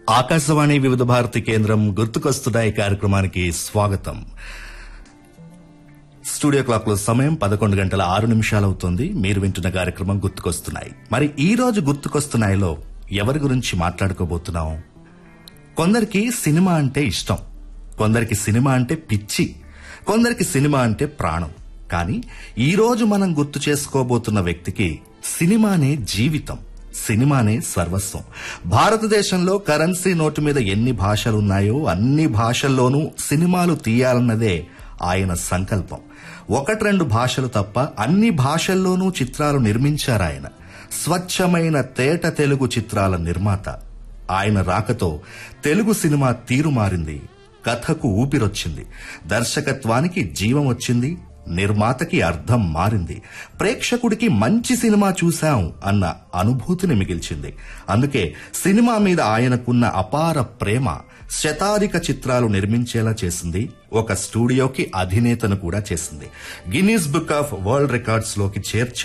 ఆకాశవాణి వివిధ భారతి కేంద్రం గుర్తుకొస్తున్నాయి కార్యక్రమానికి స్వాగతం స్టూడియో క్లాక్ లో సమయం పదకొండు గంటల ఆరు నిమిషాలవుతోంది మీరు వింటున్న కార్యక్రమం గుర్తుకొస్తున్నాయి మరి ఈ రోజు గుర్తుకొస్తున్నాయిలో ఎవరి గురించి మాట్లాడుకోబోతున్నాం కొందరికి సినిమా అంటే ఇష్టం కొందరికి సినిమా అంటే పిచ్చి కొందరికి సినిమా అంటే ప్రాణం కానీ ఈ రోజు మనం గుర్తు చేసుకోబోతున్న వ్యక్తికి సినిమానే జీవితం సినిమానే సర్వస్వం భారతదేశంలో కరెన్సీ నోటు మీద ఎన్ని భాషలున్నాయో అన్ని భాషల్లోనూ సినిమాలు తీయాలన్నదే ఆయన సంకల్పం ఒకటి రెండు భాషలు తప్ప అన్ని భాషల్లోనూ చిత్రాలు నిర్మించారాయన స్వచ్ఛమైన తేట తెలుగు చిత్రాల నిర్మాత ఆయన రాకతో తెలుగు సినిమా తీరు మారింది కథకు ఊపిరొచ్చింది దర్శకత్వానికి జీవం వచ్చింది నిర్మాతకి అర్థం మారింది ప్రేక్షకుడికి మంచి సినిమా చూశాం అన్న అనుభూతిని మిగిల్చింది అందుకే సినిమా మీద ఆయనకున్న అపార ప్రేమ శతాధిక చిత్రాలు నిర్మించేలా చేసింది ఒక స్టూడియోకి అధినేతను కూడా చేసింది Guinness book of world records లోకి చేర్చి